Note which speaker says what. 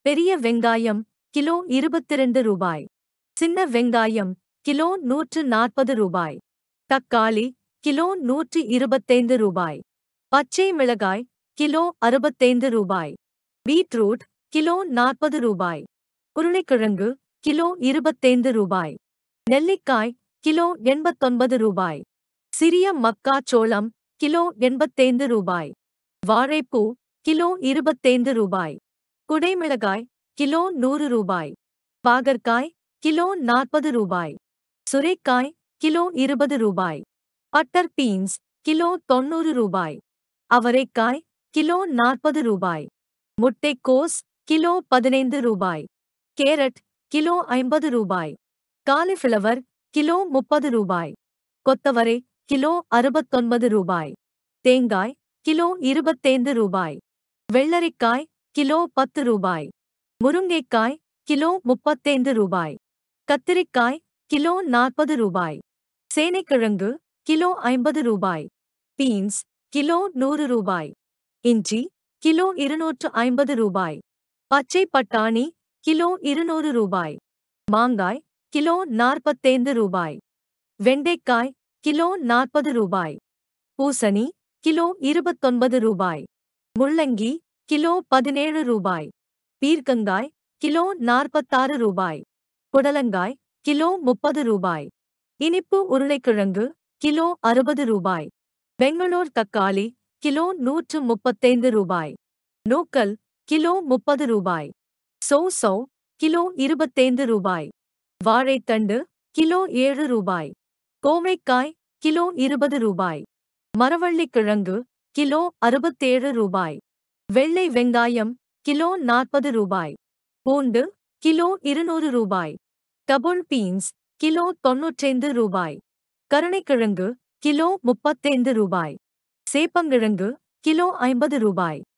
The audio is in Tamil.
Speaker 1: பெரிய வெங்காயம் கிலோ இருபத்திரண்டு ரூபாய் சின்ன வெங்காயம் கிலோ நூற்று நாற்பது ரூபாய் தக்காளி கிலோ நூற்று இருபத்தைந்து ரூபாய் பச்சை மிளகாய் கிலோ அறுபத்தைந்து ரூபாய் பீட்ரூட் கிலோ நாற்பது ரூபாய் உருளைக்கிழங்கு கிலோ இருபத்தைந்து ரூபாய் நெல்லிக்காய் கிலோ எண்பத்தொன்பது ரூபாய் சிறிய மக்காச்சோளம் கிலோ எண்பத்தைந்து ரூபாய் வாழைப்பூ கிலோ இருபத்தைந்து ரூபாய் குடைமிளகாய் கிலோ நூறு ரூபாய் பாகற்காய் கிலோ நாற்பது ரூபாய் சுரைக்காய் கிலோ இருபது ரூபாய் பட்டர் பீன்ஸ் கிலோ தொண்ணூறு ரூபாய் அவரைக்காய் கிலோ நாற்பது ரூபாய் முட்டைக்கோஸ் கிலோ பதினைந்து ரூபாய் கேரட் கிலோ ஐம்பது ரூபாய் காலிஃபிளவர் கிலோ முப்பது ரூபாய் கொத்தவரை கிலோ அறுபத்தொன்பது ரூபாய் தேங்காய் கிலோ இருபத்தைந்து ரூபாய் வெள்ளரிக்காய் கிலோ பத்து ரூபாய் முருங்கைக்காய் கிலோ முப்பத்தைந்து ரூபாய் கத்திரிக்காய் கிலோ நாற்பது ரூபாய் சேனைக்கிழங்கு கிலோ ஐம்பது ரூபாய் பீன்ஸ் கிலோ நூறு ரூபாய் இஞ்சி கிலோ இருநூற்று ஐம்பது ரூபாய் பச்சை பட்டாணி கிலோ இருநூறு ரூபாய் மாங்காய் கிலோ நாற்பத்தைந்து ரூபாய் வெண்டைக்காய் கிலோ நாற்பது ரூபாய் பூசணி கிலோ இருபத்தொன்பது ரூபாய் முள்ளங்கி கிலோ பதினேழு ரூபாய் பீர்க்கங்காய் கிலோ நாற்பத்தாறு ரூபாய் புடலங்காய் கிலோ முப்பது ரூபாய் இனிப்பு உருளைக்கிழங்கு கிலோ அறுபது ரூபாய் பெங்களூர் தக்காளி கிலோ நூற்று முப்பத்தைந்து ரூபாய் நூக்கல் கிலோ முப்பது ரூபாய் சோ சோ கிலோ இருபத்தைந்து ரூபாய் வாழைத்தண்டு கிலோ ஏழு ரூபாய் கோவைக்காய் கிலோ இருபது ரூபாய் மரவள்ளிக்கிழங்கு கிலோ அறுபத்தேழு ரூபாய் வெள்ளை வெங்காயம் கிலோ நாற்பது ரூபாய் பூண்டு கிலோ இருநூறு ரூபாய் டபுள் பீன்ஸ் கிலோ தொன்னூற்றைந்து ரூபாய் கருணைக்கிழங்கு கிலோ முப்பத்தைந்து ரூபாய் சேப்பங்கிழங்கு கிலோ ஐம்பது ரூபாய்